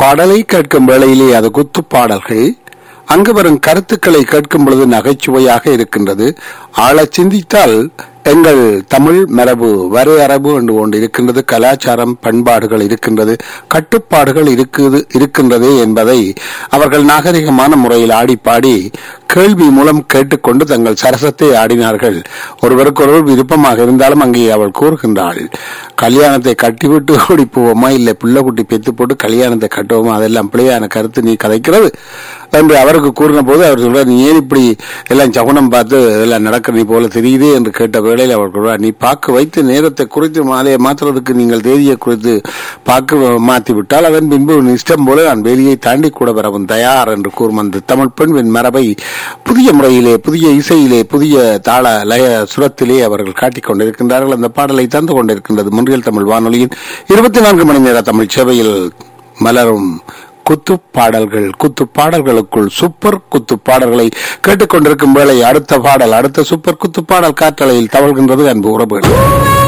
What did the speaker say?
பாடலை கேட்கும் வேளையிலே அது குத்து பாடல்கள் அங்கு வரும் கருத்துக்களை கேட்கும் பொழுது நகைச்சுவையாக இருக்கின்றது ஆழச் சிந்தித்தால் எங்கள் தமிழ் மரபு வரையறவு என்று ஒன்று இருக்கின்றது கலாச்சாரம் பண்பாடுகள் இருக்கின்றது கட்டுப்பாடுகள் இருக்குது இருக்கின்றது என்பதை அவர்கள் நாகரிகமான முறையில் ஆடி பாடி கேள்வி மூலம் கேட்டுக்கொண்டு தங்கள் சரசத்தை ஆடினார்கள் ஒருவருக்கொருவர் விருப்பமாக இருந்தாலும் அங்கே அவள் கூறுகின்றாள் கல்யாணத்தை கட்டிவிட்டு ஓடி போவோமா இல்லை பிள்ளை குட்டி பெத்து போட்டு கல்யாணத்தை கட்டுவோமா அதெல்லாம் பிள்ளையான கருத்து நீ கதைக்கிறது என்று அவருக்கு கூறின போது அவர் சொல்றார் நீ ஏன் இப்படி எல்லாம் சகுனம் பார்த்து எல்லாம் நடக்கிறது போல தெரியுது என்று கேட்ட வேளையில் அவர் சொல்றார் நீ பார்க்க வைத்து நேரத்தை குறித்து மாலையை மாற்றுறதுக்கு நீங்கள் தேதியை குறித்து பார்க்க மாற்றி விட்டால் அதன் பின்பு உன் இஷ்டம் போல நான் வேலியை தாண்டி கூட வரவும் தயார் என்று கூறும் அந்த தமிழ் பெண்வின் மரபை புதிய முறையிலே புதிய இசையிலே புதிய தாள லய சுரத்திலே அவர்கள் காட்டிக் கொண்டிருக்கின்றார்கள் அந்த பாடலை தந்து கொண்டிருக்கின்றது முன்றியல் தமிழ் வானொலியின் இருபத்தி நான்கு மணி நேர தமிழ் சேவையில் மலரும் குத்து பாடல்கள் குத்து பாடல்களுக்குள் சூப்பர் குத்து பாடல்களை கேட்டுக்கொண்டிருக்கும் வேளை அடுத்த பாடல் அடுத்த சூப்பர் குத்து பாடல் காற்றலையில் தவழ்கின்றது அன்பு உறவுகள்